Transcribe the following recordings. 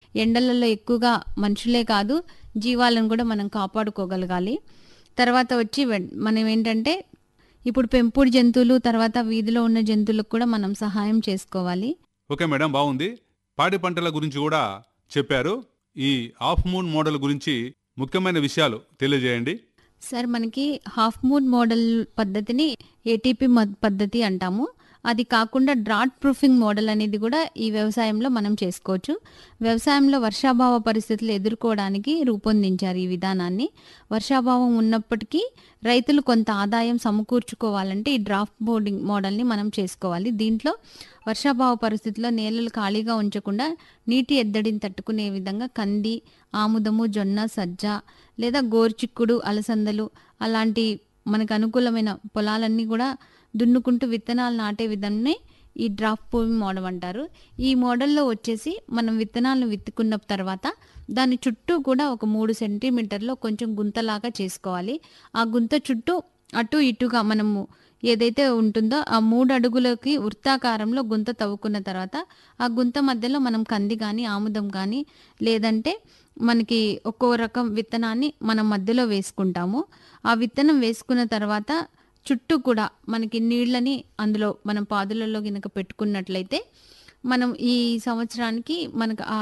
ఎండలలో ఎక్కువగా మనుషులే కాదు జీవాలను కూడా మనం కాపాడుకోగలగాలి తర్వాత వచ్చి వెన్- మనం ఏంటంటే ఇప్పుడు పెంపుడు జంతువులు తర్వాత వీధిలో ఉన్న జంతువులకు కూడా మనం సహాయం చేసుకోవాలి ఓకే మేడం బాగుంది పాడి పంటల గురించి కూడా చెప్పారు ఈ హాఫ్ మూన్ మోడల్ గురించి ముఖ్యమైన విషయాలు తెలియజేయండి సార్ మనకి హాఫ్ మూన్ మోడల్ పద్ధతిని ఏటీపీ పద్ధతి అంటాము అది కాకుండా డ్రాట్ ప్రూఫింగ్ మోడల్ అనేది కూడా ఈ వ్యవసాయంలో మనం చేసుకోవచ్చు వ్యవసాయంలో వర్షాభావ పరిస్థితులు ఎదుర్కోవడానికి రూపొందించారు ఈ విధానాన్ని వర్షాభావం ఉన్నప్పటికీ రైతులు కొంత ఆదాయం సమకూర్చుకోవాలంటే ఈ డ్రాఫ్ట్ బోర్డింగ్ మోడల్ని మనం చేసుకోవాలి దీంట్లో వర్షాభావ పరిస్థితుల్లో నేలలు ఖాళీగా ఉంచకుండా నీటి ఎద్దడిని తట్టుకునే విధంగా కంది ఆముదము జొన్న సజ్జ లేదా గోరుచిక్కుడు అలసందలు అలాంటి మనకు అనుకూలమైన పొలాలన్నీ కూడా దున్నుకుంటూ విత్తనాలు నాటే విధాన్ని ఈ డ్రాప్ పూవింగ్ మోడల్ అంటారు ఈ మోడల్లో వచ్చేసి మనం విత్తనాలను విత్తుకున్న తర్వాత దాని చుట్టూ కూడా ఒక మూడు సెంటీమీటర్లో కొంచెం గుంతలాగా చేసుకోవాలి ఆ గుంత చుట్టూ అటు ఇటుగా మనము ఏదైతే ఉంటుందో ఆ మూడు అడుగులకి వృత్తాకారంలో గుంత తవ్వుకున్న తర్వాత ఆ గుంత మధ్యలో మనం కంది కానీ ఆముదం కానీ లేదంటే మనకి ఒక్కో రకం విత్తనాన్ని మనం మధ్యలో వేసుకుంటాము ఆ విత్తనం వేసుకున్న తర్వాత చుట్టూ కూడా మనకి నీళ్ళని అందులో మనం పాదులలో గినక పెట్టుకున్నట్లయితే మనం ఈ సంవత్సరానికి మనకు ఆ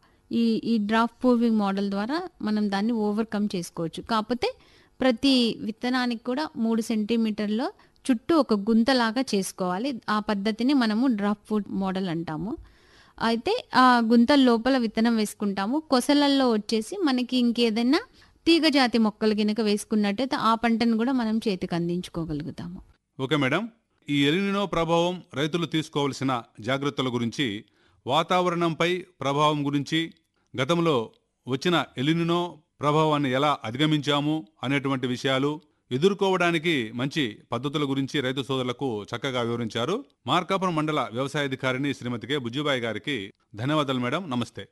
ఈ ఈ డ్రాఫ్ట్ పూవింగ్ మోడల్ ద్వారా మనం దాన్ని ఓవర్కమ్ చేసుకోవచ్చు కాకపోతే ప్రతి విత్తనానికి కూడా మూడు సెంటీమీటర్లో చుట్టూ ఒక గుంతలాగా చేసుకోవాలి ఆ పద్ధతిని మనము డ్రాఫ్ట్ ఫుడ్ మోడల్ అంటాము అయితే ఆ గుంత లోపల విత్తనం వేసుకుంటాము కొసలల్లో వచ్చేసి మనకి ఇంకేదైనా తీగ జాతి మొక్కలు గినక వేసుకున్నట్టయితే ఆ పంటను కూడా మనం చేతికి అందించుకోగలుగుతాము ఓకే మేడం ఈ ఎలినినో ప్రభావం రైతులు తీసుకోవాల్సిన జాగ్రత్తల గురించి వాతావరణంపై ప్రభావం గురించి గతంలో వచ్చిన ఎలినినో ప్రభావాన్ని ఎలా అధిగమించాము అనేటువంటి విషయాలు ఎదుర్కోవడానికి మంచి పద్ధతుల గురించి రైతు సోదరులకు చక్కగా వివరించారు మార్కాపురం మండల వ్యవసాయాధికారిని శ్రీమతి కె బుజ్జిబాయి గారికి ధన్యవాదాలు మేడం నమస్తే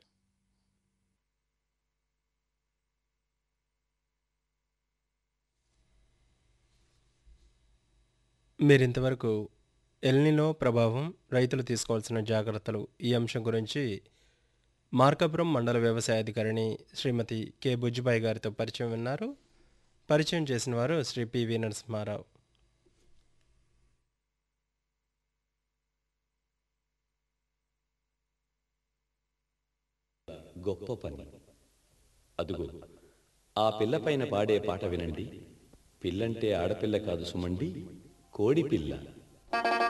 మీరింతవరకు ఎల్నినో ప్రభావం రైతులు తీసుకోవాల్సిన జాగ్రత్తలు ఈ అంశం గురించి మార్కాపురం మండల వ్యవసాయాధికారిణి శ్రీమతి కె బుజ్జిబాయి గారితో పరిచయం విన్నారు పరిచయం చేసిన వారు శ్రీ పివి నరసింహారావు గొప్ప పని అదుగో ఆ పిల్ల పైన పాడే పాట వినండి పిల్లంటే ఆడపిల్ల కాదు సుమండి కోడి పిల్ల